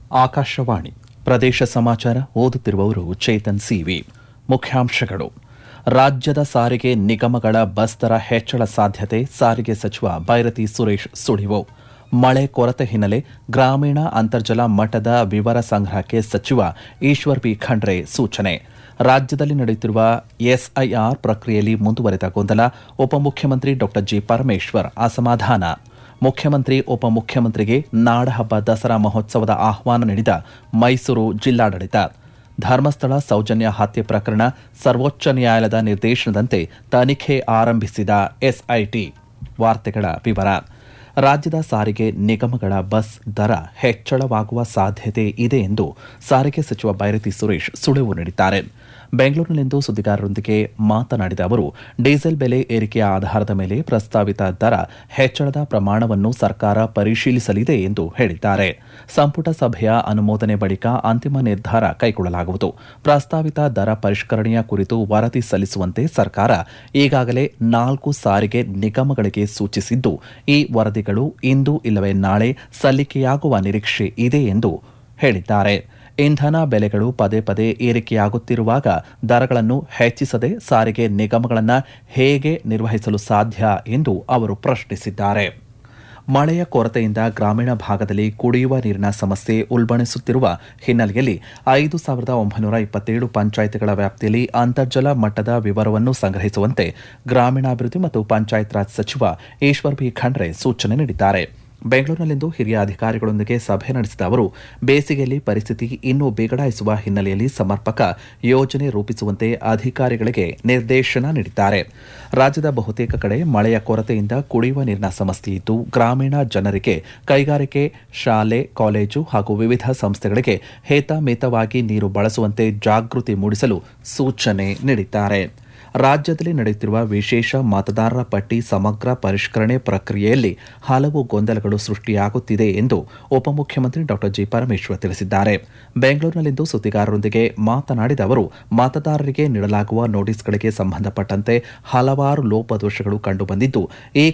ಆಕಾಶವಾಣಿ ಪ್ರದೇಶ ಸಮಾಚಾರ ಓದುತ್ತಿರುವವರು ಚೇತನ್ ಸಿವಿ ಮುಖ್ಯಾಂಶಗಳು ರಾಜ್ಯದ ಸಾರಿಗೆ ನಿಗಮಗಳ ಬಸ್ ದರ ಹೆಚ್ಚಳ ಸಾಧ್ಯತೆ ಸಾರಿಗೆ ಸಚಿವ ಬೈರತಿ ಸುರೇಶ್ ಸುಳಿವು ಮಳೆ ಕೊರತೆ ಹಿನ್ನೆಲೆ ಗ್ರಾಮೀಣ ಅಂತರ್ಜಲ ಮಟ್ಟದ ವಿವರ ಸಂಗ್ರಹಕ್ಕೆ ಸಚಿವ ಈಶ್ವರ್ ಬಿ ಖಂಡ್ರೆ ಸೂಚನೆ ರಾಜ್ಯದಲ್ಲಿ ನಡೆಯುತ್ತಿರುವ ಎಸ್ಐಆರ್ ಪ್ರಕ್ರಿಯೆಯಲ್ಲಿ ಮುಂದುವರೆದ ಗೊಂದಲ ಉಪಮುಖ್ಯಮಂತ್ರಿ ಡಾ ಜಿ ಪರಮೇಶ್ವರ್ ಅಸಮಾಧಾನ ಮುಖ್ಯಮಂತ್ರಿ ಉಪಮುಖ್ಯಮಂತ್ರಿಗೆ ನಾಡಹಬ್ಬ ದಸರಾ ಮಹೋತ್ಸವದ ಆಹ್ವಾನ ನೀಡಿದ ಮೈಸೂರು ಜಿಲ್ಲಾಡಳಿತ ಧರ್ಮಸ್ಥಳ ಸೌಜನ್ಯ ಹತ್ಯೆ ಪ್ರಕರಣ ಸರ್ವೋಚ್ಚ ನ್ಯಾಯಾಲಯದ ನಿರ್ದೇಶನದಂತೆ ತನಿಖೆ ಆರಂಭಿಸಿದ ಎಸ್ಐಟಿ ವಾರ್ತೆಗಳ ವಿವರ ರಾಜ್ಯದ ಸಾರಿಗೆ ನಿಗಮಗಳ ಬಸ್ ದರ ಹೆಚ್ಚಳವಾಗುವ ಸಾಧ್ಯತೆ ಇದೆ ಎಂದು ಸಾರಿಗೆ ಸಚಿವ ಬೈರತಿ ಸುರೇಶ್ ಸುಳಿವು ನೀಡಿದ್ದಾರೆ ಬೆಂಗಳೂರಿನಲ್ಲಿಂದು ಸುದ್ದಿಗಾರರೊಂದಿಗೆ ಮಾತನಾಡಿದ ಅವರು ಡೀಸೆಲ್ ಬೆಲೆ ಏರಿಕೆಯ ಆಧಾರದ ಮೇಲೆ ಪ್ರಸ್ತಾವಿತ ದರ ಹೆಚ್ಚಳದ ಪ್ರಮಾಣವನ್ನು ಸರ್ಕಾರ ಪರಿಶೀಲಿಸಲಿದೆ ಎಂದು ಹೇಳಿದ್ದಾರೆ ಸಂಪುಟ ಸಭೆಯ ಅನುಮೋದನೆ ಬಳಿಕ ಅಂತಿಮ ನಿರ್ಧಾರ ಕೈಗೊಳ್ಳಲಾಗುವುದು ಪ್ರಸ್ತಾವಿತ ದರ ಪರಿಷ್ಕರಣೆಯ ಕುರಿತು ವರದಿ ಸಲ್ಲಿಸುವಂತೆ ಸರ್ಕಾರ ಈಗಾಗಲೇ ನಾಲ್ಕು ಸಾರಿಗೆ ನಿಗಮಗಳಿಗೆ ಸೂಚಿಸಿದ್ದು ಈ ವರದಿಗಳು ಇಂದು ಇಲ್ಲವೇ ನಾಳೆ ಸಲ್ಲಿಕೆಯಾಗುವ ನಿರೀಕ್ಷೆ ಇದೆ ಎಂದು ಹೇಳಿದ್ದಾರೆ ಇಂಧನ ಬೆಲೆಗಳು ಪದೇ ಪದೇ ಏರಿಕೆಯಾಗುತ್ತಿರುವಾಗ ದರಗಳನ್ನು ಹೆಚ್ಚಿಸದೆ ಸಾರಿಗೆ ನಿಗಮಗಳನ್ನು ಹೇಗೆ ನಿರ್ವಹಿಸಲು ಸಾಧ್ಯ ಎಂದು ಅವರು ಪ್ರಶ್ನಿಸಿದ್ದಾರೆ ಮಳೆಯ ಕೊರತೆಯಿಂದ ಗ್ರಾಮೀಣ ಭಾಗದಲ್ಲಿ ಕುಡಿಯುವ ನೀರಿನ ಸಮಸ್ಯೆ ಉಲ್ಬಣಿಸುತ್ತಿರುವ ಹಿನ್ನೆಲೆಯಲ್ಲಿ ಐದು ಸಾವಿರದ ಒಂಬೈನೂರ ಇಪ್ಪತ್ತೇಳು ಪಂಚಾಯಿತಿಗಳ ವ್ಯಾಪ್ತಿಯಲ್ಲಿ ಅಂತರ್ಜಲ ಮಟ್ಟದ ವಿವರವನ್ನು ಸಂಗ್ರಹಿಸುವಂತೆ ಗ್ರಾಮೀಣಾಭಿವೃದ್ಧಿ ಮತ್ತು ಪಂಚಾಯತ್ ರಾಜ್ ಸಚಿವ ಈಶ್ವರ್ ಬಿ ಖಂಡ್ರೆ ಸೂಚನೆ ನೀಡಿದ್ದಾರೆ ಬೆಂಗಳೂರಿನಲ್ಲಿಂದು ಹಿರಿಯ ಅಧಿಕಾರಿಗಳೊಂದಿಗೆ ಸಭೆ ನಡೆಸಿದ ಅವರು ಬೇಸಿಗೆಯಲ್ಲಿ ಪರಿಸ್ಥಿತಿ ಇನ್ನೂ ಬಿಗಡಾಯಿಸುವ ಹಿನ್ನೆಲೆಯಲ್ಲಿ ಸಮರ್ಪಕ ಯೋಜನೆ ರೂಪಿಸುವಂತೆ ಅಧಿಕಾರಿಗಳಿಗೆ ನಿರ್ದೇಶನ ನೀಡಿದ್ದಾರೆ ರಾಜ್ಯದ ಬಹುತೇಕ ಕಡೆ ಮಳೆಯ ಕೊರತೆಯಿಂದ ಕುಡಿಯುವ ನೀರಿನ ಸಮಸ್ಯೆ ಇದ್ದು ಗ್ರಾಮೀಣ ಜನರಿಗೆ ಕೈಗಾರಿಕೆ ಶಾಲೆ ಕಾಲೇಜು ಹಾಗೂ ವಿವಿಧ ಸಂಸ್ಥೆಗಳಿಗೆ ಹೇತಮಿತವಾಗಿ ನೀರು ಬಳಸುವಂತೆ ಜಾಗೃತಿ ಮೂಡಿಸಲು ಸೂಚನೆ ನೀಡಿದ್ದಾರೆ ರಾಜ್ಯದಲ್ಲಿ ನಡೆಯುತ್ತಿರುವ ವಿಶೇಷ ಮತದಾರರ ಪಟ್ಟಿ ಸಮಗ್ರ ಪರಿಷ್ಕರಣೆ ಪ್ರಕ್ರಿಯೆಯಲ್ಲಿ ಹಲವು ಗೊಂದಲಗಳು ಸೃಷ್ಟಿಯಾಗುತ್ತಿದೆ ಎಂದು ಉಪಮುಖ್ಯಮಂತ್ರಿ ಡಾ ಜಿ ಪರಮೇಶ್ವರ್ ತಿಳಿಸಿದ್ದಾರೆ ಬೆಂಗಳೂರಿನಲ್ಲಿಂದು ಸುದ್ದಿಗಾರರೊಂದಿಗೆ ಮಾತನಾಡಿದ ಅವರು ಮತದಾರರಿಗೆ ನೀಡಲಾಗುವ ನೋಟಿಸ್ಗಳಿಗೆ ಸಂಬಂಧಪಟ್ಟಂತೆ ಹಲವಾರು ಲೋಪದೋಷಗಳು ಕಂಡುಬಂದಿದ್ದು ಈ